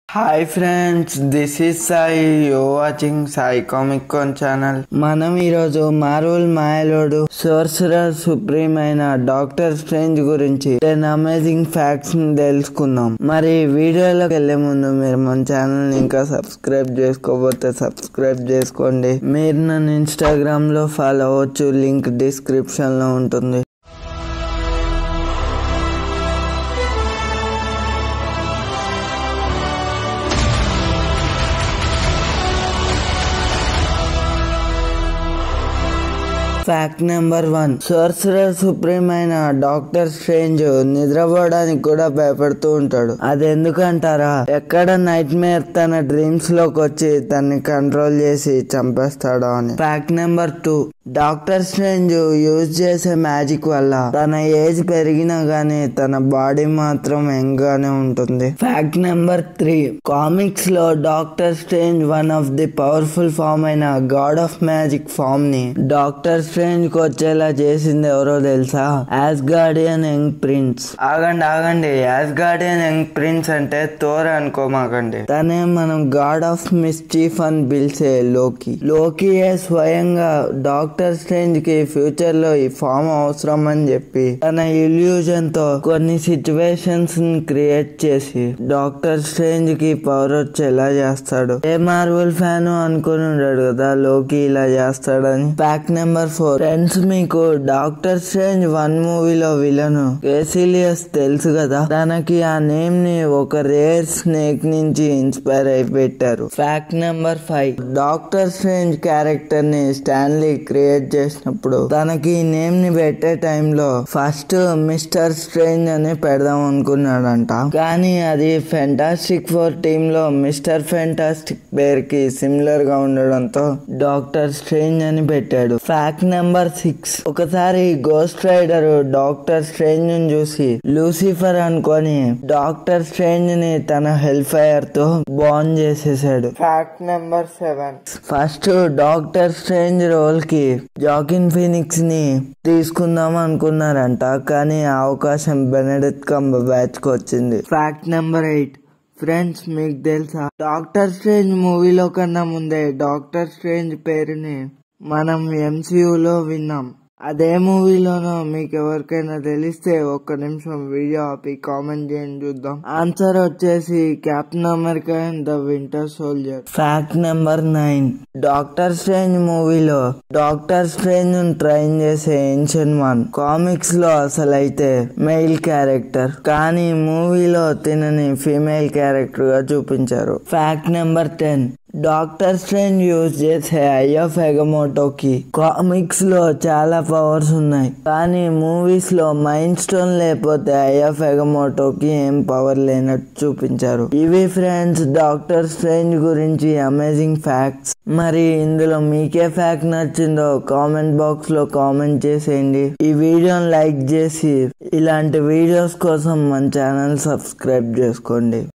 hi friends this is Sai you're watching Sai comic con channel మనం ఈరోజు Marvel మాయలోడు sorcerer supreme అయిన డాక్టర్ స్ట్రేంజ్ గురించి టెన్ అమేజింగ్ ఫ్యాక్ట్స్ ని తెలుసుకుందాం మరి వీడియోలోకి వెళ్లే ముందు మీరు మన ఛానల్ ఇంకా సబ్స్క్రైబ్ చేసుకోకపోతే సబ్స్క్రైబ్ చేసుకోండి మీరు నన్ను ఇన్స్టాగ్రామ్ లో ఫాలో అవ్వచ్చు లింక్ డిస్క్రిప్షన్ లో ఉంటుంది fact number one sorcerer supreme అయిన డాక్టర్ స్ట్రేంజ్ నిద్రపోవడానికి కూడా భయపడుతూ ఉంటాడు అది ఎందుకంటారా ఎక్కడ నైట్ మేర్ తన డ్రీమ్స్ లోకి వచ్చి తన్ని కంట్రోల్ చేసి చంపేస్తాడో అని fact number two Doctor Strange use చేసే మ్యాజిక్ వల్ల తన ఏజ్ పెరిగినా గానీ తన బాడీ మాత్రం యంగ్ గానే ఉంటుంది ఫ్యాక్ట్ నెంబర్ త్రీ కామిక్స్ లో Doctor Strange one of the powerful form అయిన గాడ్ ఆఫ్ మ్యాజిక్ ఫామ్ ని డాక్టర్ స్ట్రేంజ్ కు వచ్చేలా చేసింది ఎవరో తెలుసా యాజ్ గార్డియన్ యంగ్ ప్రిన్స్ ఆగండి ఆగండి యాజ్ గార్డియన్ యంగ్ ప్రిన్స్ అంటే తోర్ అనుకోమాకండి తనే మనం గాడ్ ఆఫ్ మిస్చీఫ్ అని పిలిచే లోకి లోకియే స్వయంగా డాక్టర్ స్ట్రేంజ్ కి ఫ్యూచర్ లో ఈ ఫామ్ అవసరం అని చెప్పి తన ఇల్యూజన్ తో కొన్ని సిచ్యువేషన్స్ ని క్రియేట్ చేసి డాక్టర్ స్ట్రేంజ్ కి పవర్ వచ్చేలా చేస్తాడు ఏ మార్వల్ ఫ్యాన్ అనుకుని ఉన్నాడు కదా లోకి ఇలా చేస్తాడని ఫ్యాక్ట్ నెంబర్ ఫోర్ ఫ్రెండ్స్ మీకు డాక్టర్ స్ట్రేంజ్ వన్ మూవీలో విలను కేసిలియస్ తెలుసు కదా తనకి ఆ నేమ్ ని ఒక రేర్ స్నేక్ నుంచి ఇన్స్పైర్ అయి పెట్టారు fact number five Doctor Strange character ని స్టాన్లీ క్రియేట్ చేసినప్పుడు తనకి ఈ నేమ్ ని పెట్టే టైంలో ఫస్ట్ మిస్టర్ స్ట్రేంజ్ అని పెడదాం అనుకున్నాడంట కానీ అది ఫెంటాస్టిక్ ఫోర్ టీమ్ లో మిస్టర్ ఫెంటాస్టిక్ పేరుకి సిమిలర్ గా ఉండడంతో డాక్టర్ స్ట్రేంజ్ అని పెట్టాడు ఫ్యాక్ట్ నెంబర్ సిక్స్ ఒకసారి గోస్ట్ రైడర్ డాక్టర్ స్ట్రేంజ్ ని చూసి లూసిఫర్ అనుకొని డాక్టర్ స్ట్రేంజ్ ని తన హెల్ప్ ఫైర్ తో బాన్ చేసేసాడు fact number seven first Doctor Strange role కి జాకిన్ ఫినిక్స్ ని తీసుకుందాం అనుకున్నారంట కానీ ఆ అవకాశం బెనడిత్ కంబ బ్యాచ్ కి వచ్చింది ఫ్యాక్ట్ నెంబర్ ఎయిట్ ఫ్రెండ్స్ మీకు తెలుసా డాక్టర్ స్ట్రేంజ్ మూవీలో కన్నా ముందే డాక్టర్ స్ట్రేంజ్ పేరుని మనం ఎంసీయూలో విన్నాం అదే మూవీలోనో మీకు ఎవరికైనా తెలిస్తే ఒక్క నిమిషం వీడియో ఆపి కామెంట్ చేయండి చూద్దాం ఆన్సర్ వచ్చేసి Captain America and the Winter Soldier fact number nine Doctor Strange మూవీలో డాక్టర్ స్ట్రేంజ్ ట్రైన్ చేసే ఏన్షియన్ వన్ కామిక్స్ లో అసలు అయితే మెయిల్ క్యారెక్టర్ కానీ మూవీలో తినని ఫీమేల్ క్యారెక్టర్ గా చూపించారు fact number ten Doctor Strange use చేసే ఐ ఆఫ్ ఎగమోటోకి కామిక్స్ లో చాలా పవర్స్ ఉన్నాయి కానీ మూవీస్ లో మైండ్ స్టోన్ లేకపోతే ఐ ఆఫ్ ఎగమోటోకి ఏం పవర్ లేనట్టు చూపించారు ఇవి ఫ్రెండ్స్ డాక్టర్ స్ట్రేంజ్ గురించి అమేజింగ్ ఫ్యాక్ట్స్ మరి ఇందులో మీకే ఫ్యాక్ట్ నచ్చిందో కామెంట్ బాక్స్ లో కామెంట్ చేసేయండి ఈ వీడియోని లైక్ చేసి ఇలాంటి వీడియోస్ కోసం మన ఛానల్ సబ్స్క్రైబ్ చేసుకోండి